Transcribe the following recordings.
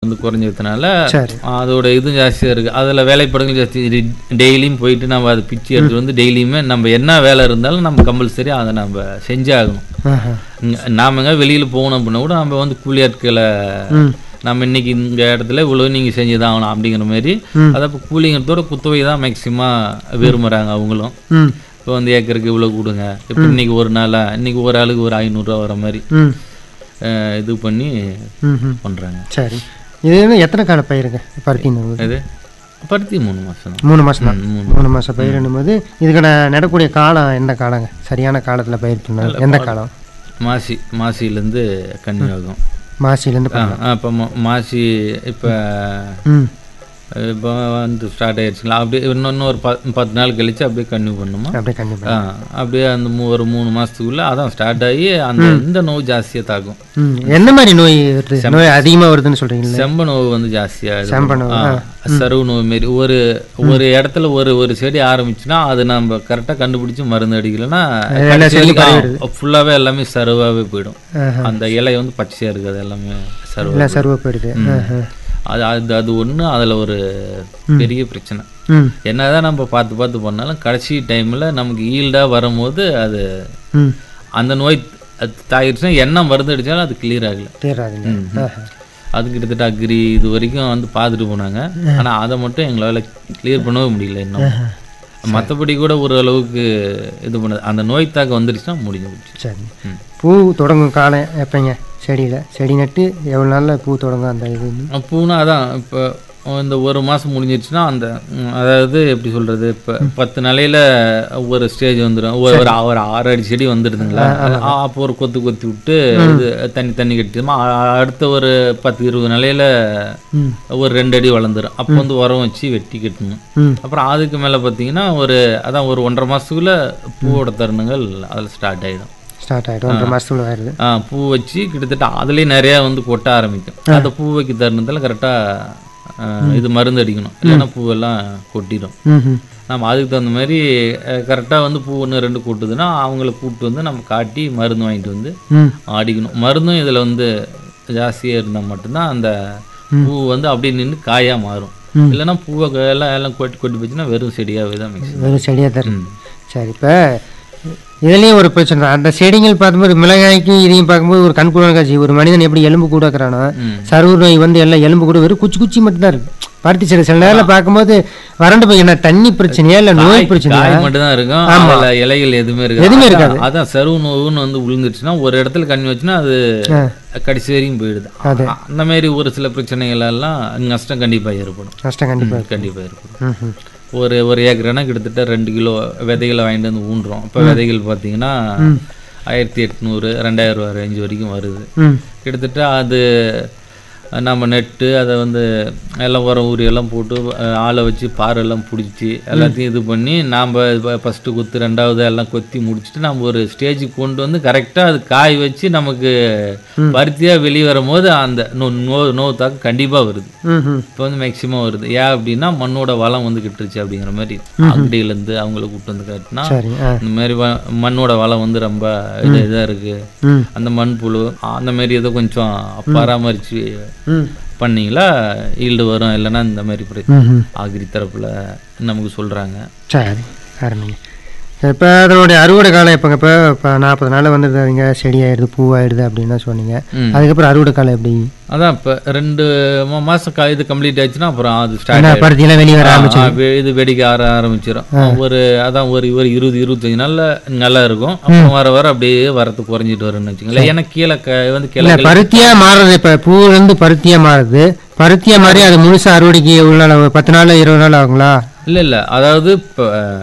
வந்து குறைஞ்சதுனால சரி அதோட இது ஜாஸ்தியாக இருக்குது அதில் வேலைப்படங்கள் ஜாஸ்தி டெய்லியும் போயிட்டு நம்ம அதை பிச்சு எடுத்துட்டு வந்து டெய்லியுமே நம்ம என்ன வேலை இருந்தாலும் நம்ம கம்பல்சரி அதை நம்ம செஞ்சாகணும் ஆஹா. இங்க- நாம எங்க வெளியில் போகணும் அப்படின்னா கூட நம்ம வந்து கூலி ஆட்களை ம் நம்ம இன்னைக்கு இந்த இடத்துல இவ்வளவு நீங்கள் செஞ்சு தான் ஆகணும் அப்படிங்கிற மாதிரி ம். அதை இப்போ கூலிங்கிறதோட குத்தவை தான் மேக்சிமம் விரும்புகிறாங்க அவங்களும் ம் இப்போ வந்து ஏக்கருக்கு இவ்வளோ கொடுங்க இப்போ இன்னைக்கு ஒரு நாளா இன்னைக்கு ஒரு ஆளுக்கு ஒரு ஐநூறுரூவா வர மாதிரி ம் அஹ், இது பண்ணி ம் ம் பண்ணுறாங்க சரி இது வந்து எத்தனை கால பயிருங்க பருத்தி நடுவது இது பருத்தி மூணு மாதம் மூணு மாதம் தான் மூணு மூணு மாதம் பயிரிடும் போது இதுக்கான நடக்கூடிய காலம் எந்த காலங்க சரியான காலத்தில் பயிர் பண்ணணும் எந்த காலம் மாசி மாசிலேருந்து கன்னி ஆகும் மாசிலேருந்து ஆ இப்போ மாசி இப்போ ம் இப்போ வந்து ஸ்டார்ட் ஆயிடுச்சுங்களா அப்படியே இன்னொன்று ஒரு ப பத்து நாள் கழிச்சு அப்படியே கன்டினியூ பண்ணுமா அப்படியே கண்டிப்பாக ஆ அப்படியே அந்த மூ- ஒரு மூணு மாதத்துக்குள்ளே அதான் ஸ்டார்ட் ஆகி அந்த இந்த நோவு ஜாஸ்தியாக தாக்கும் ம் என்ன மாதிரி நோய் வருது நோய் அதிகமாக வருதுன்னு சொல்கிறீங்களா செம்ப நோவு வந்து ஜாஸ்தியாக செம்ப நோய், சருவு நோவு மாரி ஒரு ஒரு இடத்துல ஒரு ஒரு செடி ஆரம்பிச்சுன்னா அது நம்ம கரெக்டாக கண்டுபிடிச்சு மருந்து அடிக்கலைன்னா ஃபுல்லாகவே எல்லாமே சருவாகவே போயிடும் ஆஹா. அந்த இலை வந்து பச்சையாக இருக்குது எல்லாமே சருவா எல்லாம் சருவ போயிடுது ஆஹா. அது அது அது ஒன்று அதில் ஒரு பெரிய பிரச்சனை ம் என்னதான் நம்ம பார்த்து பார்த்து பண்ணாலும் கடைசி டைமில் நமக்கு ஈல்டாக வரும்போது அது ம் அந்த நோய் அது தாயிருச்சுன்னா என்ன மருந்து அடித்தாலும் அது கிளியர் ஆகல தேராதுங்க ஆஹா. அது கிட்டத்தட்ட அக்ரி இது வரைக்கும் வந்து பார்த்துட்டு போனாங்க ஆனால் அதை மட்டும் எங்களால் கிளியர் பண்ணவே முடியல இன்னும் மற்றபடி கூட ஓரளவுக்கு இது பண்ணது அந்த நோய் தாக்கம் வந்துருச்சுன்னா முடிஞ்சு போச்சு சரி ம். பூ தொடங்கும் காலம் எப்போங்க செடியில் செடி நட்டு எவ்வளோ நாளில் பூ தொடங்கும் அந்த இது பூனா அதான் இப்போ இந்த ஒரு மாதம் முடிஞ்சிருச்சுன்னா அந்த ம், அதாவது எப்படி சொல்கிறது இப்போ பத்து நிலையில ஒரு ஸ்டேஜ் வந்துடும் ஒரு ஒரு ஆ- ஒரு ஆறு அடி செடி வந்துடுதுங்களா ஆ, அப்போ ஒரு கொத்து கொத்தி விட்டு இது தண்ணி தண்ணி கட்டிடுமா அ- அடுத்த ஒரு பத்து இருபது நிலையில ம் ஒரு ரெண்டு அடி வளர்ந்துரும் அப்போ வந்து உரம் வச்சு வெட்டி கட்டணும் ம் அப்புறம் அதுக்கு மேலே பார்த்தீங்கன்னா ஒரு அதான் ஒரு ஒன்றரை மாதத்துக்குள்ள பூவோட தருணங்கள் அதில் ஸ்டார்ட் ஆகிடும் ஸ்டார்ட் ஆகிடும் ஒன்றரை மாதத்துக்குள்ள வருது பூ வச்சு கிட்டத்தட்ட அதுலேயே நிறையா வந்து கொட்ட ஆரம்பிக்கும் அந்த பூ வைக்க தருணத்தில் கரெக்டாக இது மருந்து அடிக்கணும் இல்லைன்னா பூவெல்லாம் கொட்டிடும் ம் ம் நம்ம அதுக்கு தகுந்த மாதிரி கரெக்டாக வந்து பூ ஒன்று ரெண்டு கொட்டுதுன்னா அவங்கள கூப்பிட்டு வந்து நம்ம காட்டி மருந்து வாங்கிட்டு வந்து ம் அடிக்கணும் மருந்தும் இதில் வந்து ஜாஸ்தியாக இருந்தால் மட்டும்தான் அந்த பூ வந்து அப்படியே நின்று காயாக மாறும் ம். இல்லைன்னா பூவை எல்லாம் எல்லாம் கொட்டி கொட்டி போச்சுன்னா வெறும் செடியாகவே தான் மிக்ஸ் வெறும் செடியாக தரும் சரி இப்போ இதுலேயும் ஒரு பிரச்சனை தான். அந்த செடிகள் பார்க்கும்போது மிளகாய்க்கும் இதையும் பார்க்கும்போது ஒரு கண்கூடான காட்சி ஒரு மனிதன் எப்படி எலும்பு கூட இருக்கிறானோ ம். சருவு நோய் வந்து எல்லாம் எலும்பு கூட வெறும் குச்சி குச்சி மட்டும்தான் இருக்கு பருத்தி செடி சில நேரில் பார்க்கும்போது வறண்டு போய் என்ன தண்ணி பிரச்சனையா இல்லை நோய் பிரச்சனையா காய் மட்டும் தான் இருக்கும் அதுல இலைகள் எதுவுமே இருக்காது எதுவுமே அதான், இருக்காது. அதான் சருவு நோவுன்னு வந்து விழுந்துச்சுன்னா ஒரு இடத்துல கண்ணி வச்சுன்னா அது ஆ. கடைசி வரைக்கும் போயிடுது அது. அந்த மாதிரி ஒரு சில பிரச்சனைகள் எல்லாம் நஷ்டம் கண்டிப்பா ஏற்படும் கஷ்டம் கண்டிப்பாக கண்டிப்பா ஏற்படும் ம் ம் ஒரு ஒரு ஏக்கர்னா கிட்டத்தட்ட ரெண்டு கிலோ விதைகளை வாங்கிட்டு வந்து ஊன்றோம் இப்போ விதைகள் பார்த்தீங்கன்னா ஆயிரத்தி எட்நூறு ரெண்டாயிரம் ரூபா ரேஞ்ச் வரைக்கும் வருது ம் கிட்டத்தட்ட அது நம்ம நெட்டு அதை வந்து எல்லாம் உரம் ஊறி எல்லாம் போட்டு அஹ், ஆளை வச்சு பாரெல்லாம் பிடிச்சி எல்லாத்தையும் இது பண்ணி நாம் ஃபஸ்ட்டு குத்து ரெண்டாவது எல்லாம் கொத்தி முடிச்சுட்டு நம்ம ஒரு ஸ்டேஜுக்கு கொண்டு வந்து கரெக்டாக அது காய் வச்சு நமக்கு பருத்தியாக வெளியே வரும்போது அந்த நோ நோ நோவு தாக்கம் கண்டிப்பாக வருது ம் ம் இப்போ வந்து மேக்சிமம் வருது ஏன் அப்படின்னா மண்ணோட வளம் வந்து கிட்டுருச்சு அப்படிங்கிற மாதிரி அங்கடியிலேருந்து அவங்கள கூப்பிட்டு வந்து காட்டினா சரி ஆ இந்த மாதிரி வ- மண்ணோட வளம் வந்து ரொம்ப இது இதாக இருக்குது ம் அந்த மண்புழு அந்த மாதிரி ஏதோ கொஞ்சம் பராமரித்து ம் பண்ணீங்களா ஈல்டு வரும் இல்லைன்னா இந்த மாதிரி பிர- ம் ம் ஆகிரி தரப்பில் நமக்கு சொல்கிறாங்க சரி ஆரம்பிங்க இப்போ அதனுடைய அறுவடை காலம் எப்போங்க இப்போ இப்போ நாற்பது நாள் வந்துடுதுங்க செடி ஆயிடுது பூவாயிடுது அப்படின்னு தான் சொன்னீங்க ம். அதுக்கப்புறம் அறுவடை காலம் எப்படி அதான் இப்போ ரெண்டு மா- மாசம் கா இது கம்ப்ளீட் ஆச்சுன்னா அப்புறம் அது என்ன ஸ்டார்ட் பருத்தியெல்லாம் வெளியே வர ஆரம்பிச்சு இது வெடிக்க ஆர ஆரம்பிச்சிடும் ஒரு அதான் ஒரு ஒரு இருபது இருபத்தஞ்சு நாள்ல நல்லா இருக்கும் அப்புறம் வர வர அப்படியே வரத்து குறைஞ்சிட்டு வரும்னு வச்சுங்களேன் ஏன்னா கீழே க வந்து இல்லை கிளை பருத்தியா மாறுறது இப்போ பூவிலேருந்து பருத்தியா மாறுது பருத்தியா மாறி அது முழுசா அறுவடைக்கு எவ்வளோ நாள் ஆகும்? பத்து நாள் இருபது நாள் ஆகுங்களா இல்லை இல்லை அதாவது இப்போ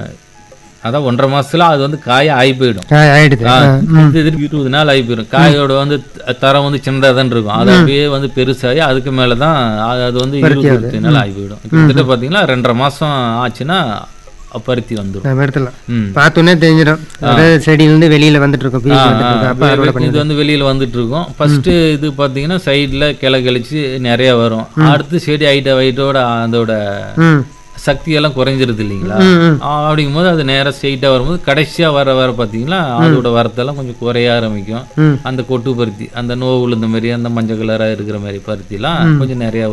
அதான் ஒன்றரை மாசத்துல அது வந்து காய ஆகி போயிடும் ஆ, ஆயிடுது ஆ, ஆ, இது திருப்பி இருபது நாள் ஆகி போயிடும் காயோட வந்து த- தரம் வந்து சின்னதாக தான் இருக்கும் அது அப்படியே வந்து பெருசாகி அதுக்கு மேலே தான் அது அது வந்து இருபது இருபத்தி நாள் ஆகி போயிடும் கிட்டத்தட்ட பார்த்தீங்கன்னா ரெண்டரை மாசம் ஆச்சுன்னா பருத்தி வந்துடும் நம்ம எடுத்துடலாம் ம் பார்த்தோன்னே தெரிஞ்சிடும் அதாவது செடியிலேருந்து வெளியில வந்துட்டு இருக்கோம் பீஸ் வந்துட்டு இருக்கு அப்போ அறுவடை பண்ணி இது வந்து வெளியில வந்துட்டு இருக்கும் ஃபர்ஸ்ட் இது பாத்தீங்கன்னா சைடுல கிளை கழிச்சு நிறைய வரும் அடுத்து செடி ஹைட்ட ஹைட்டோட அதோட ம் சக்தி எல்லாம் குறைஞ்சிருது இல்லைங்களா ம், ம். ஆ, அப்படிங்கும்போது அது நேரா ஸ்ட்ரெயிட்டாக வரும்போது கடைசியா வர வர பார்த்தீங்கன்னா அதோட வரத்தெல்லாம் கொஞ்சம் குறைய ஆரம்பிக்கும் ம் அந்த கொட்டு பருத்தி அந்த நோவு இந்த மாதிரி அந்த மஞ்சள் கலராக இருக்கிற மாதிரி பருத்திலாம் கொஞ்சம் நிறைய